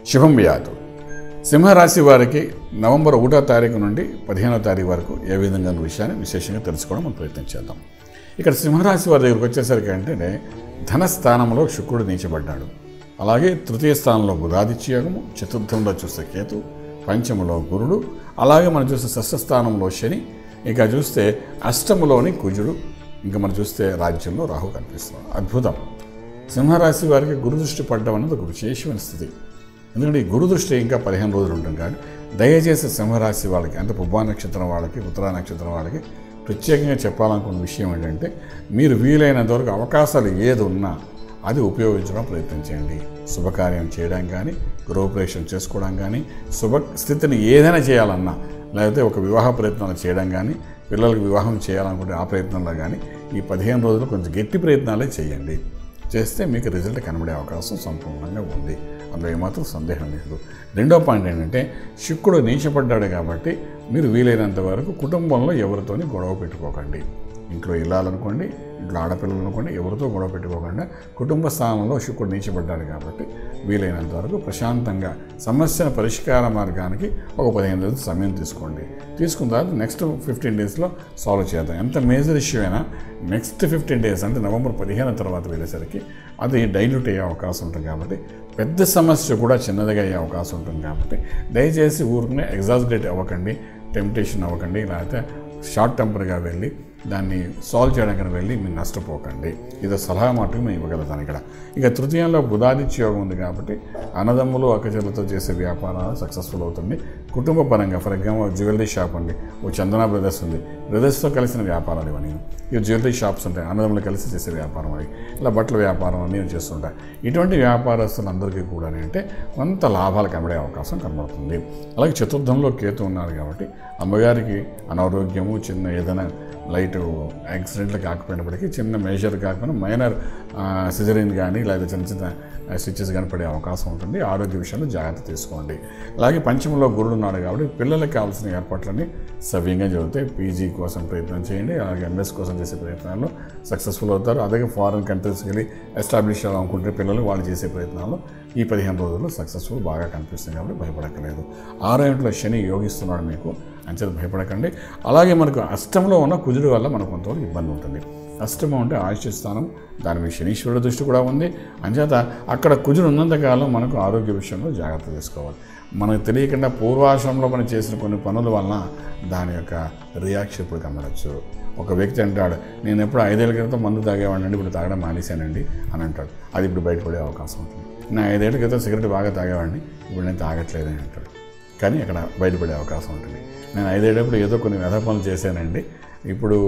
శుభం వ్యాధు సింహరాశి వారికి నవంబర్ ఒకటో తారీఖు నుండి పదిహేనో తారీఖు వరకు ఏ విధంగా ఉన్న విషయాన్ని విశేషంగా తెలుసుకోవడం మనం ప్రయత్నం చేద్దాం ఇక్కడ సింహరాశి వారి దగ్గరికి వచ్చేసరికి అంటే ధన స్థానంలో శుక్రుడు నీచబడ్డాడు అలాగే తృతీయ స్థానంలో బుధాదిత్యయోగము చతుర్థంలో చూస్తే కేతు పంచములో గురుడు అలాగే మనం చూస్తే షష్ఠ స్థానంలో శని ఇంకా చూస్తే అష్టములోని కుజుడు ఇంకా మనం చూస్తే రాజ్యంలో రాహు కనిపిస్తున్నాడు అద్భుతం సింహరాశి వారికి గురుదృష్టి పడ్డం అనేది ఒక విశేషమైన స్థితి ఎందుకంటే ఈ గురు దృష్టి ఇంకా పదిహేను రోజులు ఉంటుంది కాబట్టి దయచేసి సింహరాశి వాళ్ళకి అంటే పుబ్బా నక్షత్రం వాళ్ళకి ఉత్తరా నక్షత్రం వాళ్ళకి ప్రత్యేకంగా చెప్పాలనుకున్న విషయం ఏంటంటే మీరు వీలైనంత వరకు అవకాశాలు ఏది ఉన్నా అది ఉపయోగించడం ప్రయత్నం చేయండి శుభకార్యం చేయడం కానీ గృహప్రవేశం చేసుకోవడం కానీ శుభ స్థితిని ఏదైనా చేయాలన్నా లేకపోతే ఒక వివాహ ప్రయత్నాలు చేయడం కానీ పిల్లలకు వివాహం చేయాలనుకుంటే ఆ ప్రయత్నంలో కానీ ఈ పదిహేను రోజులు కొంచెం గట్టి ప్రయత్నాలే చేయండి చేస్తే మీకు రిజల్ట్ కనబడే అవకాశం సంపూర్ణంగా ఉంది అందులో ఏమాత్రం సందేహం లేదు రెండో పాయింట్ ఏంటంటే శుక్రుడు నీచపడ్డాడు కాబట్టి మీరు వీలైనంత వరకు కుటుంబంలో ఎవరితోని గొడవ పెట్టుకోకండి ఇంట్లో ఇల్లాలనుకోండి ఇంట్లో ఆడపిల్లలు అనుకోండి ఎవరితో గొడవ పెట్టుకోకుండా కుటుంబ స్థానంలో శుక్రుడు నీచబడ్డాడు కాబట్టి వీలైనంత వరకు ప్రశాంతంగా సమస్యల పరిష్కార మార్గానికి ఒక పదిహేను రోజులు సమయం తీసుకోండి తీసుకున్న తర్వాత నెక్స్ట్ ఫిఫ్టీన్ డేస్లో సాల్వ్ చేద్దాం ఎంత మేజర్ ఇష్యూ అయినా నెక్స్ట్ ఫిఫ్టీన్ డేస్ అంటే నవంబర్ పదిహేను తర్వాత వెళ్ళేసరికి అది డైల్యూట్ అయ్యే అవకాశం ఉంటుంది కాబట్టి పెద్ద సమస్య కూడా చిన్నదిగా అయ్యే అవకాశం ఉంటుంది కాబట్టి దయచేసి ఊరికనే ఎగ్జాస్టేట్ అవ్వకండి టెంప్టేషన్ అవ్వకండి లేకపోతే షార్ట్ టెంపర్గా వెళ్ళి దాన్ని సాల్వ్ చేయడానికి వెళ్ళి మీరు నష్టపోకండి ఇది సలహా మాటకు మేము ఇవ్వగలుగుతాను ఇక్కడ ఇక తృతీయంలో బుధాదిత్య యోగం ఉంది కాబట్టి అన్నదమ్ములు అక్కచెల్లతో చేసే వ్యాపారాలు సక్సెస్ఫుల్ అవుతుంది కుటుంబ పరంగా ఫర్ ఎగ్జాంపుల్ జ్యువెలరీ షాప్ అండి ఓ చందన బ్రదర్స్ ఉంది బ్రదర్స్తో కలిసిన వ్యాపారాలు ఇవన్నీ ఇవి జ్యువెలరీ షాప్స్ ఉంటాయి అన్నదమ్ములు కలిసి చేసే వ్యాపారం అవి ఇలా బట్టల వ్యాపారం అన్నీ చేస్తుంటాయి ఇటువంటి వ్యాపారస్తులందరికీ కూడా అంటే కొంత లాభాలు కనబడే అవకాశం కనబడుతుంది అలాగే చతుర్థంలో కేతు ఉన్నారు కాబట్టి అమ్మగారికి అనారోగ్యము చిన్న ఏదైనా లైట్ యాక్సిడెంట్లు కాకపోయినప్పటికీ చిన్న మేజర్ కాకపోయినా మైనర్ సిజరిన్ కానీ లేదా చిన్న చిన్న స్విచ్చెస్ కనపడే అవకాశం ఉంటుంది ఆరోగ్య విషయంలో జాగ్రత్త తీసుకోండి అలాగే పంచమంలో గురుడు ఉన్నాడు కాబట్టి పిల్లలకు కావాల్సిన ఏర్పాట్లన్నీ సవ్యంగా జరుగుతాయి పీజీ కోసం ప్రయత్నం చేయండి అలాగే ఎంఎస్ కోసం చేసే ప్రయత్నాల్లో సక్సెస్ఫుల్ అవుతారు అలాగే ఫారిన్ కంట్రీస్కి వెళ్ళి ఎస్టాబ్లిష్ అవ్వాలనుకుంటే పిల్లలు వాళ్ళు చేసే ప్రయత్నాల్లో ఈ పదిహేను రోజుల్లో సక్సెస్ఫుల్ బాగా కనిపిస్తుంది కాబట్టి భయపడక్కలేదు ఆరో ఇంట్లో శని యోగిస్తున్నాడు మీకు అంచేత భయపడకండి అలాగే మనకు అష్టంలో ఉన్న కుజుడు వల్ల మనకు కొంతవరకు ఇబ్బంది ఉంటుంది అష్టమం అంటే ఆయుష్య స్థానం దాని మీద శనీశ్వరుడు దృష్టి కూడా ఉంది అంచేత అక్కడ కుజుడు ఉన్నంతకాలం మనకు ఆరోగ్య విషయంలో జాగ్రత్త తీసుకోవాలి మనకు తెలియకుండా పూర్వాశ్రమంలో మనం చేసిన కొన్ని పనుల వలన దాని యొక్క రియాక్షన్ ఇప్పుడు కనబడచ్చు ఒక వ్యక్తి అంటాడు నేను ఎప్పుడు ఐదేళ్ల క్రితం మందు తాగేవాడిని ఇప్పుడు తాగడం మానేశానండి అని అంటాడు అది ఇప్పుడు బయటపడే అవకాశం ఉంటుంది నేను ఐదేళ్ల క్రితం సిగరెట్ బాగా తాగేవాడిని ఇప్పుడు నేను తాగట్లేదని అంటాడు కానీ అక్కడ బయటపడే అవకాశం ఉంటుంది నేను ఐదేళ్ళప్పుడు ఏదో కొన్ని వ్యధ పనులు చేశానండి ఇప్పుడు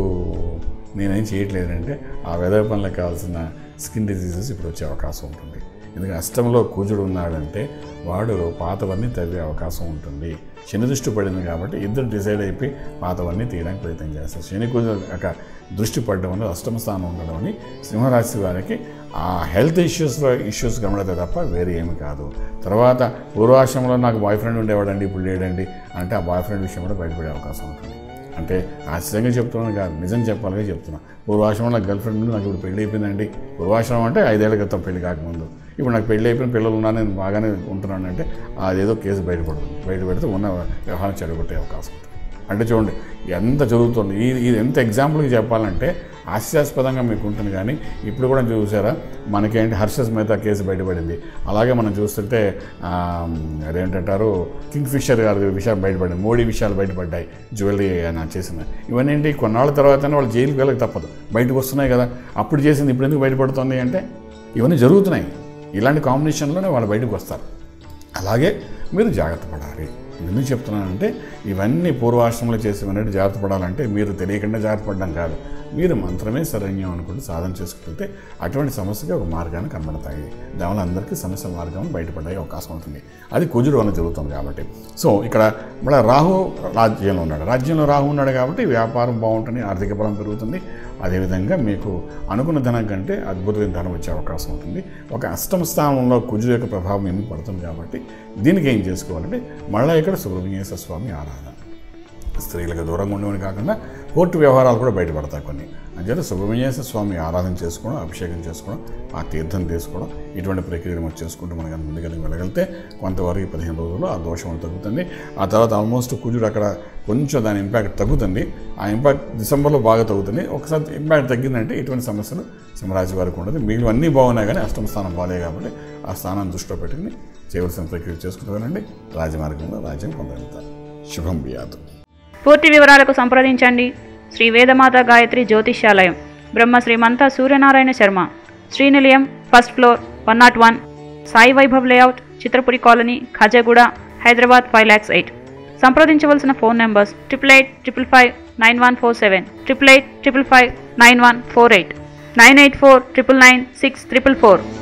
నేనేం చేయట్లేదంటే ఆ వ్యధ పనులకు కావాల్సిన స్కిన్ డిసీజెస్ ఇప్పుడు వచ్చే అవకాశం ఉంటుంది ఎందుకంటే అష్టంలో కూజుడు ఉన్నాడంటే వాడు పాతవన్నీ తవ్వే అవకాశం ఉంటుంది శని దృష్టి పడింది కాబట్టి ఇద్దరు డిసైడ్ అయిపోయి పాతవన్నీ తీయడానికి ప్రయత్నం చేస్తారు శని కూజుడు యొక్క దృష్టి పడడం వల్ల అష్టమ స్థానం ఉండడం అని సింహరాశి వారికి ఆ హెల్త్ ఇష్యూస్లో ఇష్యూస్ కనబడతాయి తప్ప వేరే ఏమి కాదు తర్వాత పూర్వాశ్రమంలో నాకు బాయ్ ఫ్రెండ్ ఉండేవాడండి ఇప్పుడు లేడండి అంటే ఆ బాయ్ ఫ్రెండ్ విషయం కూడా బయటపడే అవకాశం ఉంటుంది అంటే ఆశ్చర్యంగా చెప్తున్నాను కాదు నిజం చెప్పాలిగా చెప్తున్నా పూర్వాశ్రమంలో గర్ల్ ఫ్రెండ్ ఉంది నాకు ఇప్పుడు పెళ్ళి అయిపోయిందండి పూర్వాశ్రమం అంటే ఐదేళ్ల క్రితం పెళ్లి కాకముందు ఇప్పుడు నాకు పెళ్ళి అయిపోయిన పిల్లలు ఉన్నా నేను బాగానే ఉంటున్నాను అంటే అదేదో కేసు బయటపడుతుంది బయట పెడితే ఉన్న వ్యవహారం చెడగొట్టే అవకాశం ఉంటుంది అంటే చూడండి ఎంత జరుగుతుంది ఇది ఇది ఎంత ఎగ్జాంపుల్కి చెప్పాలంటే హాస్యాస్పదంగా మీకు ఉంటుంది కానీ ఇప్పుడు కూడా చూసారా మనకేంటి హర్షస్ మీద కేసు బయటపడింది అలాగే మనం చూస్తుంటే ఆ, అదేంటంటారు కింగ్ ఫిషర్ గారి విషయాలు బయటపడింది మోడీ విషయాలు బయటపడ్డాయి జ్యువెలరీ ఆయన చేసిన ఇవన్నీ ఏంటి కొన్నాళ్ళ తర్వాతనే వాళ్ళు జైలుకి వెళ్ళక తప్పదు బయటకు వస్తున్నాయి కదా అప్పుడు చేసింది ఇప్పుడు ఎందుకు బయటపడుతుంది అంటే ఇవన్నీ జరుగుతున్నాయి ఇలాంటి కాంబినేషన్లోనే వాళ్ళు బయటకు వస్తారు అలాగే మీరు జాగ్రత్త పడాలి ఎందుకు చెప్తున్నానంటే ఇవన్నీ పూర్వాశ్రమంలో చేసేవన్నీ జాగ్రత్త పడాలంటే మీరు తెలియకుండా జాగ్రత్త పడడం కాదు మీరు మంత్రమే శరణ్యం అనుకుంటూ సాధన చేసుకుంటే అటువంటి సమస్యకి ఒక మార్గాన్ని కనబడతాయి దానివల్ల అందరికీ సమస్య మార్గం బయటపడే అవకాశం ఉంటుంది అది కుజుడు వల్ల జరుగుతుంది కాబట్టి సో ఇక్కడ మళ్ళీ రాహు రాజ్యంలో ఉన్నాడు రాజ్యంలో రాహు ఉన్నాడు కాబట్టి వ్యాపారం బాగుంటుంది ఆర్థిక బలం పెరుగుతుంది అదేవిధంగా మీకు అనుకున్న ధనం కంటే అద్భుతమైన ధనం వచ్చే అవకాశం ఉంటుంది ఒక అష్టమ స్థానంలో కుజుడు యొక్క ప్రభావం ఎందుకు పడుతుంది కాబట్టి దీనికి ఏం చేసుకోవాలంటే మళ్ళీ ఇక్కడ సుబ్రహ్మణ్యేశ్వర స్వామి ఆరాధన స్త్రీలకు దూరంగా ఉండేవని కాకుండా కోర్టు వ్యవహారాలు కూడా బయటపడతాయి కొన్ని అంచేత సుబ్రహ్మణ్యేశ్వర స్వామి ఆరాధన చేసుకోవడం అభిషేకం చేసుకోవడం ఆ తీర్థం తీసుకోవడం ఇటువంటి ప్రక్రియలు మనం చేసుకుంటూ మనం కనుక ముందుకెళ్ళి వెళ్ళగలిగితే కొంతవరకు ఈ పదిహేను రోజుల్లో ఆ దోషం అనేది తగ్గుతుంది ఆ తర్వాత ఆల్మోస్ట్ కుజుడు అక్కడ కొంచెం దాని ఇంపాక్ట్ తగ్గుతుంది ఆ ఇంపాక్ట్ డిసెంబర్లో బాగా తగ్గుతుంది ఒకసారి ఇంపాక్ట్ తగ్గిందంటే ఇటువంటి సమస్యలు సింహరాశి వారికి ఉండదు మిగిలిన అన్నీ బాగున్నాయి కానీ అష్టమ స్థానం బాగాలేదు కాబట్టి ఆ స్థానాన్ని దృష్టిలో పెట్టుకుని చేయవలసిన ప్రక్రియ చేసుకుంటూ వెళ్ళండి రాజమార్గంలో రాజ్యం పొందగలుగుతారు శుభం బియాదు పూర్తి వివరాలకు సంప్రదించండి శ్రీ వేదమాత గాయత్రి జ్యోతిష్యాలయం Brahma Srimantha Suryanarayana Sharma Srinilayam first floor one naught one Sai Vaibhav layout Chitrapuri colony Khajaguda Hyderabad five lakhs eight సంప్రదించవలసిన phone numbers triple eight triple five nine one four seven triple eight triple five nine one four eight nine eight four triple nine six triple four